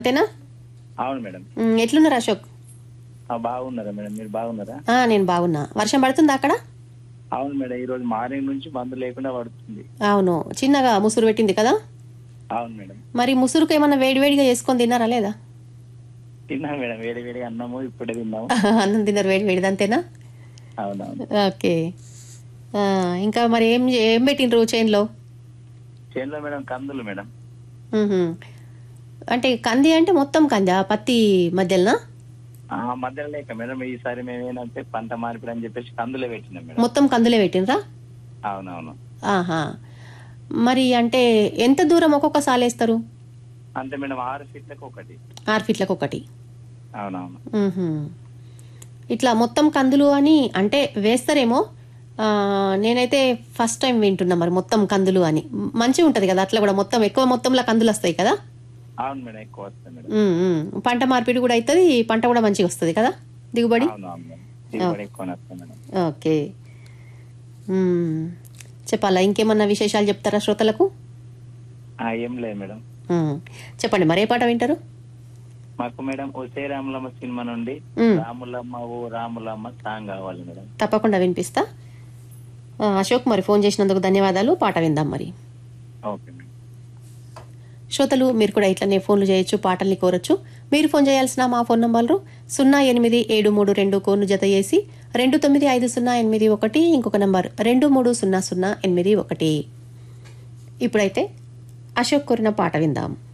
అంతేనా అవును మేడం ఉమ్, ఎట్లున్నారు అశోక్ ఆ, బాగున్నారా మేడం మీరు బాగున్నారా ఆ, నేను బాగున్నా వర్షం పడుతుందా అక్కడ అవును మేడం ఈ రోజు మార్నింగ్ నుంచి బంద్ లేకుండా పడుతుంది అవును చిన్నగా ముసురు పెట్టింది కదా అవును మేడం మరి ముసురుకు ఏమన్నా వేడివేడిగా చేసుకొని తిన్నారా లేదా తిన్నాం మేడం వేడి వేడి అన్నము ఇప్పుడే తిన్నాము అన్నం తిన్నారు వేడి వేడిది అంతేనా అవునవును ఓకే ఆ, ఇంకా మరి ఏం ఏం పెట్టిండ్రు చేన్లో చేనులో మేడం కందులు మేడం మ్హూ. అంటే కంది అంటే మొత్తం కందా పత్తి మధ్యలోనా ఆ మధ్యలో లేక మేడం ఈసారి మేము ఏంటంటే పంట మార్పిడి అని చెప్పేసి కందులే పెట్టినాం మేడం మొత్తం కందులే పెట్టినరా అవునవును ఆహా మరి అంటే ఎంత దూరం ఒక్కొక్క సాలేస్తారు అంతే మేడం ఆరు ఫీట్లకు ఒకటి ఆరు ఫీట్లకు ఒకటి అవునవును మ్హూ. ఇట్లా మొత్తం కందులు అని అంటే వేస్తారేమో ఆ, నేనైతే ఫస్ట్ టైం వింటున్నా మరి మొత్తం కందులు అని మంచిగా ఉంటుంది కదా అట్లా కూడా మొత్తం ఎక్కువ మొత్తంలో కందులు వస్తాయి కదా అవును మేడం ఎక్కువ వస్తాయి మేడం ఉమ్, ఉమ్. పంట మార్పిడి కూడా అవుతుంది పంట కూడా మంచిగా వస్తుంది కదా దిగుబడి అవును అవును మేడం దిగుబడి ఎక్కువ వస్తాయి మేడం ఓకే మ్మ్. చెప్పాలా ఇంకేమన్నా విశేషాలు చెప్తారా శ్రోతలకు ఆ, ఏం లేదు మేడం మ్మ్. చెప్పండి మరే పాట వింటారు మాకు మేడం ఒసే రాములమ్మ సినిమా నుండి మ్మ్. రాములమ్మ ఓ రాములమ్మ సాంగ్ కావాలి మేడం తప్పకుండా వినిపిస్తా ఆ, అశోక్ మరి ఫోన్ చేసినందుకు ధన్యవాదాలు పాట విందాం మరి ఓకే మేడం శ్రోతలు మీరు కూడా ఇట్లనే ఫోన్లు చేయొచ్చు పాటల్ని కోరొచ్చు మీరు ఫోన్ చేయాల్సిన మా ఫోన్ నంబర్లు సున్నా ఎనిమిది ఏడు మూడు రెండు కోను జత చేసి రెండు తొమ్మిది ఐదు సున్నా ఎనిమిది ఒకటి ఇంకొక నంబర్ రెండు మూడు సున్నా సున్నా ఎనిమిది ఒకటి ఇప్పుడైతే అశోక్ కోరిన పాట విందాం